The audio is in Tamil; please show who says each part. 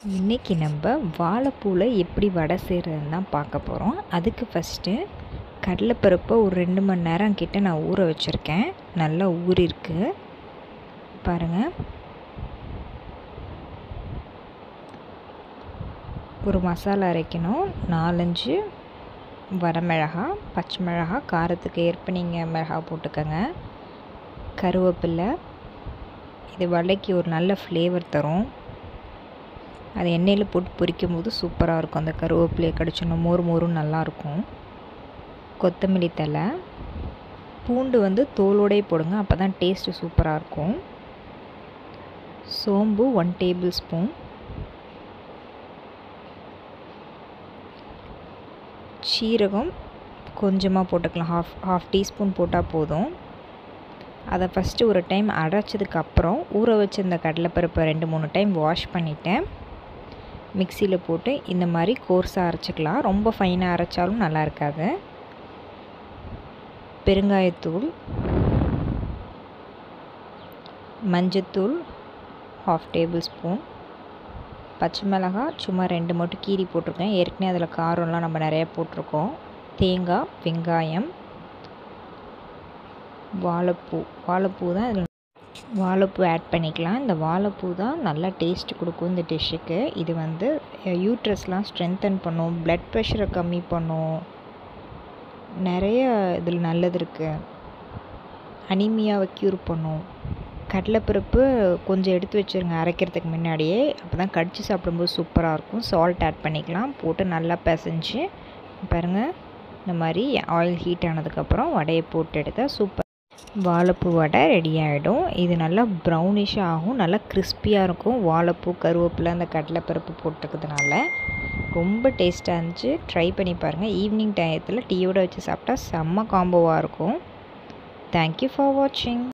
Speaker 1: இன்றைக்கி நம்ம வாழைப்பூவில் எப்படி வடை செய்கிறதுன்னு தான் பார்க்க போகிறோம் அதுக்கு ஃபஸ்ட்டு கடலைப்பருப்பை ஒரு ரெண்டு மணி நேரம் கிட்ட நான் ஊற வச்சுருக்கேன் நல்லா ஊறிருக்கு பாருங்கள் ஒரு மசாலா அரைக்கணும் நாலஞ்சு வரமிளகா பச்சை மிளகா காரத்துக்கு ஏற்ப நீங்கள் மிளகா போட்டுக்கோங்க கருவேப்பில்லை இது வடைக்கு ஒரு நல்ல ஃப்ளேவர் தரும் அது எண்ணெயில் போட்டு பொரிக்கும் போது சூப்பராக இருக்கும் அந்த கருவேப்பிலையை கடிச்சோன்னா மோர் மோரும் நல்லாயிருக்கும் கொத்தமல்லி தலை பூண்டு வந்து தோலோடே போடுங்க அப்போ தான் டேஸ்ட்டு சூப்பராக இருக்கும் சோம்பு ஒன் டேபிள் ஸ்பூன் சீரகம் கொஞ்சமாக போட்டுக்கலாம் ஹாஃப் ஹாஃப் டீஸ்பூன் போட்டால் போதும் அதை ஃபஸ்ட்டு ஒரு டைம் அரைச்சதுக்கப்புறம் ஊற வச்ச இந்த கடலைப்பருப்பை ரெண்டு மூணு டைம் வாஷ் பண்ணிவிட்டேன் மிக்சியில் போட்டு இந்த மாதிரி கோர்ஸாக அரைச்சிக்கலாம் ரொம்ப ஃபைனாக அரைச்சாலும் நல்லா இருக்காது பெருங்காயத்தூள் மஞ்சத்தூள் ஹாஃப் டேபிள் ஸ்பூன் பச்சை மிளகாய் சும்மா ரெண்டு மட்டும் கீரி போட்டிருக்கேன் ஏற்கனவே அதில் காரம்லாம் நம்ம நிறையா போட்டிருக்கோம் தேங்காய் வெங்காயம் வாழைப்பூ வாழைப்பூ தான் இதில் வாழைப்பூ ஆட் பண்ணிக்கலாம் இந்த வாழைப்பூ தான் நல்லா டேஸ்ட் கொடுக்கும் இந்த டிஷ்ஷுக்கு இது வந்து யூட்ரஸ்லாம் ஸ்ட்ரென்தன் பண்ணும் ப்ளட் ப்ரெஷரை கம்மி பண்ணும் நிறைய இதில் நல்லது இருக்குது அனிமியாவை க்யூர் பண்ணும் கடலைப்பருப்பு கொஞ்சம் எடுத்து வச்சுருங்க அரைக்கிறதுக்கு முன்னாடியே அப்போ தான் கடிச்சு சாப்பிடும்போது சூப்பராக இருக்கும் சால்ட் ஆட் பண்ணிக்கலாம் போட்டு நல்லா பிசைஞ்சு பாருங்கள் இந்த மாதிரி ஆயில் ஹீட் ஆனதுக்கப்புறம் வடையை போட்டு எடுத்தால் சூப்பர் வாழைப்பூ வடை ரெடி ஆகிடும் இது நல்லா ப்ரௌனிஷாக ஆகும் நல்லா கிறிஸ்பியாக இருக்கும் வாழைப்பூ கருவேப்பிலை அந்த கடலைப்பருப்பு போட்டுக்கிறதுனால ரொம்ப டேஸ்ட்டாக இருந்துச்சு ட்ரை பண்ணி பாருங்கள் ஈவினிங் டயத்தில் டீயோடு வச்சு சாப்பிட்டா செம்ம காம்போவாக இருக்கும் தேங்க்யூ ஃபார் வாட்சிங்